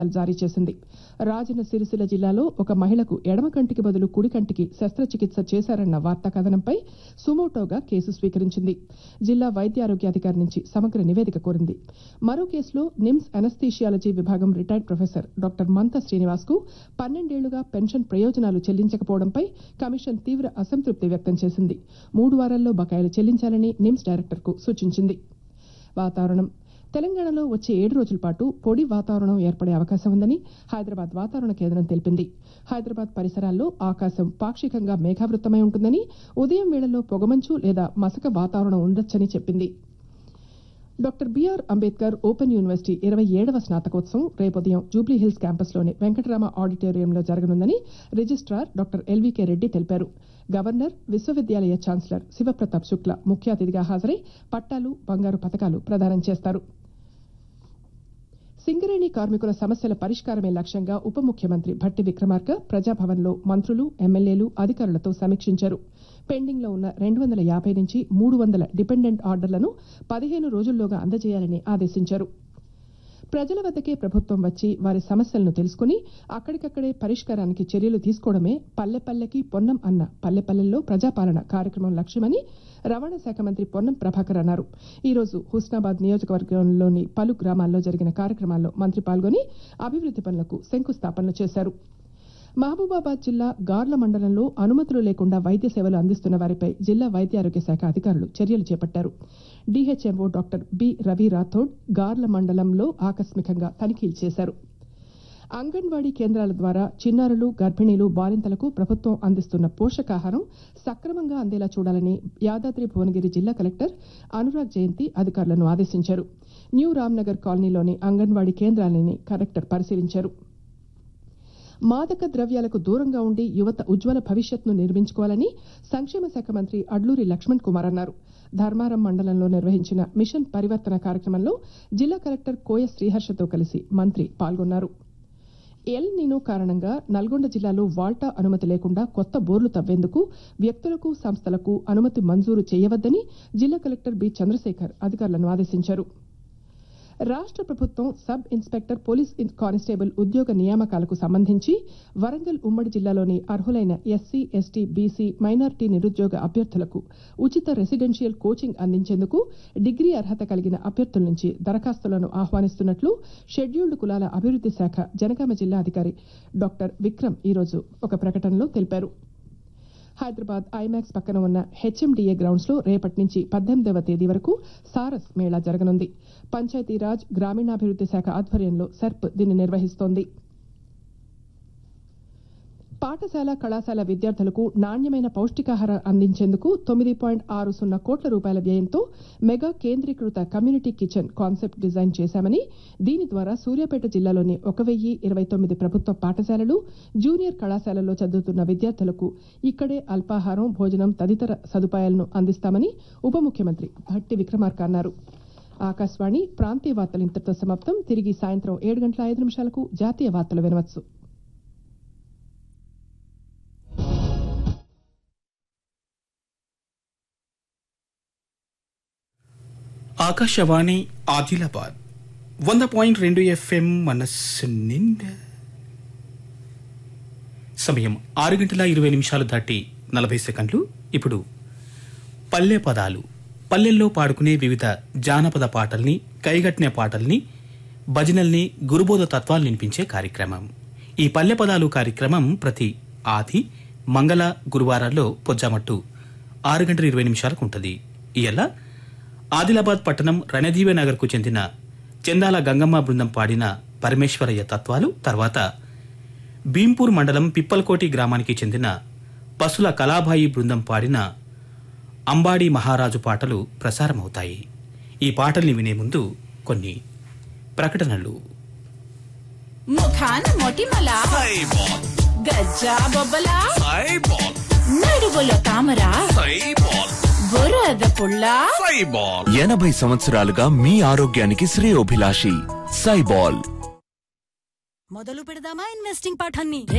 జారీ చేసింది రాజన్న సిరిసిల్ల జిల్లాలో ఒక మహిళకు ఎడమ కంటికి బదులు కుడి కంటికి శస్త్రచికిత్స చేశారన్న వార్తా కథనంపై సుమోటోగా కేసు స్వీకరించింది జిల్లా వైద్యారోగ్యాధికారి నుంచి సమగ్ర నివేదిక కోరింది మరో కేసులో నిమ్స్ అనస్థీషియాలజీ విభాగం retired professor doctor Mantha Srinivas కు పన్నెండేళ్లుగా పెన్షన్ ప్రయోజనాలు చెల్లించకపోవడంపై కమిషన్ తీవ్ర అసంతృప్తి వ్యక్తం చేసింది మూడు వారాల్లో బకాయిలు చెల్లించాలని నిమ్స్ డైరెక్టర్కు సూచించింది వాతావరణం తెలంగాణలో వచ్చే ఏడు రోజుల పాటు పొడి వాతావరణం ఏర్పడే అవకాశం ఉందని హైదరాబాద్ వాతావరణ కేంద్రం తెలిపింది హైదరాబాద్ పరిసరాల్లో ఆకాశం పాక్షికంగా మేఘావృతమై ఉంటుందని ఉదయం వేళల్లో పొగమంచు లేదా మసక వాతావరణం ఉండొచ్చని చెప్పింది doctor B R Ambedkar open university ఇరవై ఏడవ స్నాతకోత్సవం రేపు ఉదయం జూబ్లీహిల్స్ క్యాంపస్లోని వెంకటరామ ఆడిటోరియంలో జరగనుందని రిజిస్ట్రార్ డాక్టర్ ఎల్వీకే రెడ్డి తెలిపారు గవర్నర్ విశ్వవిద్యాలయ ఛాన్సలర్ శివప్రతాప్ శుక్ల ముఖ్య అతిథిగా హాజరై పట్టాలు బంగారు పథకాలు ప్రదానం చేస్తారు సింగరేణి కార్మికుల సమస్యల పరిష్కారమే లక్ష్యంగా ఉప ముఖ్యమంత్రి భట్టి విక్రమార్క ప్రజాభవన్లో మంత్రులు ఎమ్మెల్యేలు అధికారులతో సమీక్షించారు పెండింగ్లో ఉన్న రెండు వందల యాభై నుంచి మూడు వందల డిపెండెంట్ ఆర్డర్లను పదిహేను రోజుల్లోగా అందజేయాలని ఆదేశించారు ప్రజల వద్దకే ప్రభుత్వం వచ్చి వారి సమస్యలను తెలుసుకుని అక్కడికక్కడే పరిష్కారానికి చర్యలు తీసుకోవడమే పల్లెపల్లెకి పొన్నం అన్న పల్లెపల్లెల్లో ప్రజాపాలన కార్యక్రమం లక్ష్యమని రవాణా శాఖ మంత్రి పొన్నం ప్రభాకర్ అన్నారు ఈ రోజు హుస్నాబాద్ నియోజకవర్గంలోని పలు గ్రామాల్లో జరిగిన కార్యక్రమాల్లో మంత్రి పాల్గొని అభివృద్ది పనులకు శంకుస్థాపనలు చేశారు మహబూబాబాద్ జిల్లా గార్ల మండలంలో అనుమతులు లేకుండా వైద్య సేవలు అందిస్తున్న వారిపై జిల్లా వైద్యారోగ్య శాఖ అధికారులు చర్యలు చేపట్టారు DHMO doctor B Ravi Rathod Garla మండలంలో ఆకస్మికంగా తనిఖీలు చేశారు అంగన్వాడీ కేంద్రాల ద్వారా చిన్నారులు గర్భిణీలు బాలింతలకు ప్రభుత్వం అందిస్తున్న పోషకాహారం సక్రమంగా అందేలా చూడాలని యాదాద్రి భువనగిరి జిల్లా కలెక్టర్ అనురాగ్ జయంతి అధికారులను ఆదేశించారు న్యూ రామ్నగర్ కాలనీలోని అంగన్వాడీ కేంద్రాలని కలెక్టర్ పరిశీలించారు మాదక ద్రవ్యాలకు దూరంగా ఉండి యువత ఉజ్వల భవిష్యత్ను నిర్మించుకోవాలని సంక్షేమ శాఖ మంత్రి అడ్లూరి లక్ష్మణ్ కుమార్ అన్నారు ధర్మారం మండలంలో నిర్వహించిన మిషన్ పరివర్తన కార్యక్రమంలో జిల్లా కలెక్టర్ కోయ శ్రీహర్షతో కలిసి మంత్రి పాల్గొన్నారు ఎల్ నీనో కారణంగా నల్గొండ జిల్లాలో వాల్టా అనుమతి లేకుండా కొత్త బోర్లు తవ్వేందుకు వ్యక్తులకు సంస్థలకు అనుమతి మంజూరు చేయవద్దని జిల్లా కలెక్టర్ బి చంద్రశేఖర్ అధికారులను ఆదేశించారు రాష్ట్ర ప్రభుత్వం సబ్ ఇన్స్పెక్టర్ పోలీస్ కానిస్టేబుల్ ఉద్యోగ నియామకాలకు సంబంధించి వరంగల్ ఉమ్మడి జిల్లాలోని అర్హులైన ఎస్సీ ఎస్టీ బీసీ మైనార్టీ నిరుద్యోగ అభ్యర్థులకు ఉచిత రెసిడెన్షియల్ కోచింగ్ అందించేందుకు డిగ్రీ అర్హత కలిగిన అభ్యర్థుల నుంచి దరఖాస్తులను ఆహ్వానిస్తున్నట్లు షెడ్యూల్డ్ కులాల అభివృద్ది శాఖ జనగామ జిల్లా అధికారి డాక్టర్ విక్రమ్ ఈరోజు ఒక ప్రకటనలో తెలిపారు హైదరాబాద్ ఐమాక్స్ పక్కన ఉన్న హెచ్ఎండిఏ గ్రౌండ్స్ లో రేపటి నుంచి పద్దెనిమిదవ తేదీ వరకు సారస్ మేళా జరగనుంది పంచాయతీరాజ్ గ్రామీణాభివృద్ది శాఖ ఆధ్వర్యంలో సెర్ప్ దీన్ని నిర్వహిస్తోంది పాఠశాల కళాశాల విద్యార్థులకు నాణ్యమైన పౌష్టికాహారం అందించేందుకు తొమ్మిది పాయింట్ ఆరు సున్నా కోట్ల రూపాయల వ్యయంతో మెగా కేంద్రీకృత కమ్యూనిటీ కిచెన్ కాన్సెప్ట్ డిజైన్ చేశామని దీని ద్వారా సూర్యాపేట జిల్లాలోని ఒక వెయ్యి ఇరవై తొమ్మిది ప్రభుత్వ పాఠశాలలు జూనియర్ కళాశాలల్లో చదువుతున్న విద్యార్థులకు ఇక్కడే అల్పాహారం భోజనం తదితర సదుపాయాలను అందిస్తామని ఉప ముఖ్యమంత్రి భట్టి విక్రమార్క అన్నారు ఆకాశవాణి ప్రాంతీయ వార్తలు ఇంతటితో సమాప్తం తిరిగి సాయంత్రం ఏడు గంటల ఐదు నిమిషాలకు జాతీయ వార్తలు వినవచ్చు ఆకాశవాణి ఆదిలాబాద్ వంద పాయింట్ రెండు ఎఫ్ఎం మనస్సు నిండా సమయం ఆరు గంటల ఇరవై నిమిషాలు దాటి నలభై సెకండ్లు ఇప్పుడు పల్లె పదాలు పల్లెల్లో పాడుకునే వివిధ జానపద పాటల్ని కైగట్టిన పాటల్ని భజనల్ని గురుబోధ తత్వాలు వినిపించే కార్యక్రమం ఈ పల్లె పదాలు కార్యక్రమం ప్రతి ఆది మంగళ గురువారాల్లో పొజ్జామట్టు ఆరు గంటల ఇరవై నిమిషాలకు ఉంటుంది ఇలా ఆదిలాబాద్ పట్టణం రణదీవే నగర్కు చెందిన చందాల గంగమ్మ బృందం పాడిన పరమేశ్వరయ్య తత్వాలు తర్వాత భీంపూర్ మండలం పిప్పల్కోటి గ్రామానికి చెందిన పసుల కళాబాయి బృందం పాడిన అంబాడి మహారాజు పాటలు ప్రసారమవుతాయి ఈ పాటల్ని వినే ముందు కొన్ని ప్రకటనలు ముఖాన మొటిమల సైబాల్ గజ్జా బొబ్బల సైబాల్ నడువులో తామర సైబాల్ బురద పుల్ల సైబాల్ ఎనభై సంవత్సరాలుగా మీ ఆరోగ్యానికి శ్రేయోభిలాషి సైబాల్ మొదలు పెడదామా ఇన్వెస్టింగ్ పాఠాన్ని